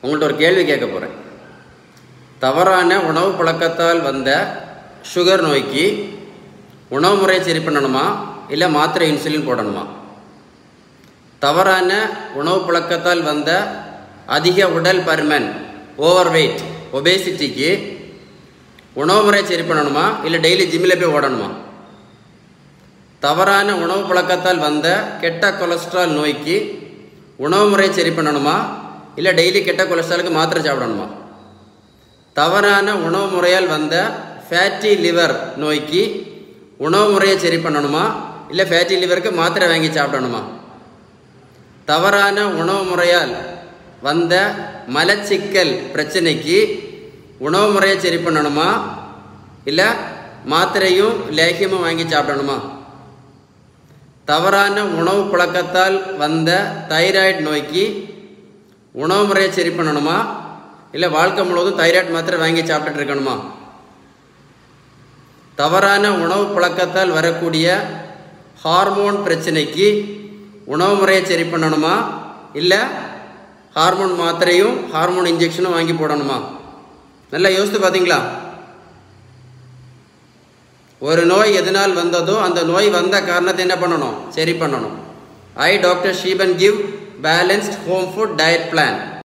உங்கள்கிட்ட ஒரு கேள்வி கேட்க போகிறேன் தவறான உணவு பழக்கத்தால் வந்த சுகர் நோய்க்கு உணவு முறையை சரி பண்ணணுமா இல்லை மாத்திரை இன்சுலின் போடணுமா தவறான உணவு பழக்கத்தால் வந்த அதிக உடல் பருமன் ஓவர் வெயிட் ஒபேசிட்டிக்கு உணவு முறையை சரி பண்ணணுமா இல்லை டெய்லி ஜிம்மில் போய் ஓடணுமா தவறான உணவு பழக்கத்தால் வந்த கெட்ட கொலஸ்ட்ரால் நோய்க்கு உணவு முறையை சரி பண்ணணுமா இல்லை டெய்லி கெட்ட கொலஸ்ட்ராலுக்கு மாத்திரை சாப்பிடணுமா தவறான உணவு முறையால் வந்த ஃபேட்டி லிவர் நோய்க்கு உணவு முறையை சரி பண்ணணுமா இல்லை ஃபேட்டி லிவருக்கு மாத்திரை வாங்கி சாப்பிடணுமா தவறான உணவு முறையால் வந்த மலச்சிக்கல் பிரச்சனைக்கு உணவு முறையை சரி பண்ணணுமா இல்லை மாத்திரையும் லேகியமும் வாங்கி சாப்பிடணுமா தவறான உணவு பழக்கத்தால் வந்த தைராய்டு நோய்க்கு உணவு முறையை சரி பண்ணணுமா இல்லை வாழ்க்கை முழுவதும் தைராய்டு மாத்திரை வாங்கி சாப்பிட்டுட்டு இருக்கணுமா தவறான உணவு பழக்கத்தால் வரக்கூடிய ஹார்மோன் பிரச்சனைக்கு உணவு முறையை சரி பண்ணணுமா இல்லை ஹார்மோன் மாத்திரையும் ஹார்மோன் இன்ஜெக்ஷனும் வாங்கி போடணுமா நல்லா யோசித்து பார்த்தீங்களா ஒரு நோய் எதனால் வந்ததோ அந்த நோய் வந்த காரணத்தை என்ன பண்ணணும் சரி பண்ணணும் I doctor Sheeban give balanced home food diet plan